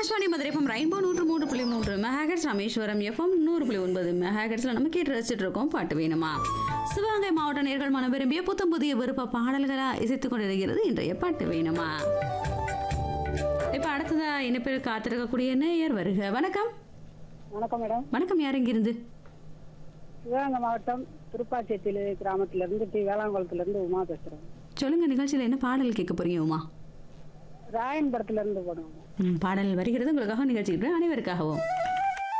Akashvani Madurai FM rainbow நூற்று மூன்று புள்ளி மூன்று மெகாஹெட்ஸ் ராமேஸ்வரம் எஃப்எம் நூறு புள்ளி ஒன்பது மெகாஹெட்ஸ்ல நம்ம கேட்டு ரசிச்சுட்டு இருக்கோம் பாட்டு வேணுமா சிவகங்கை மாவட்ட நேர்கள் மனம் விரும்பிய புத்தம் புதிய விருப்ப பாடல்களா இசைத்துக் கொண்டிருக்கிறது இன்றைய பாட்டு வேணுமா இப்ப அடுத்ததா இணைப்பில் காத்திருக்கக்கூடிய நேயர் வருக வணக்கம் வணக்கம் மேடம் வணக்கம் யார் இங்கிருந்து சிவகங்கை மாவட்டம் திருப்பாச்சேத்தில கிராமத்துல இருந்து டி வேளாங்குளத்துல இருந்து உமா பேசுறேன் சொல்லுங்க நிகழ்ச்சியில் என்ன பாடல் கேட்க போறீங்க உமா ராயன் படத்துல இருந்து போடுவோம் ம், பாடல் வருகிறது உங்களுக்காக நிகழ்ச்சிக்கிறேன் அனைவருக்காகவும்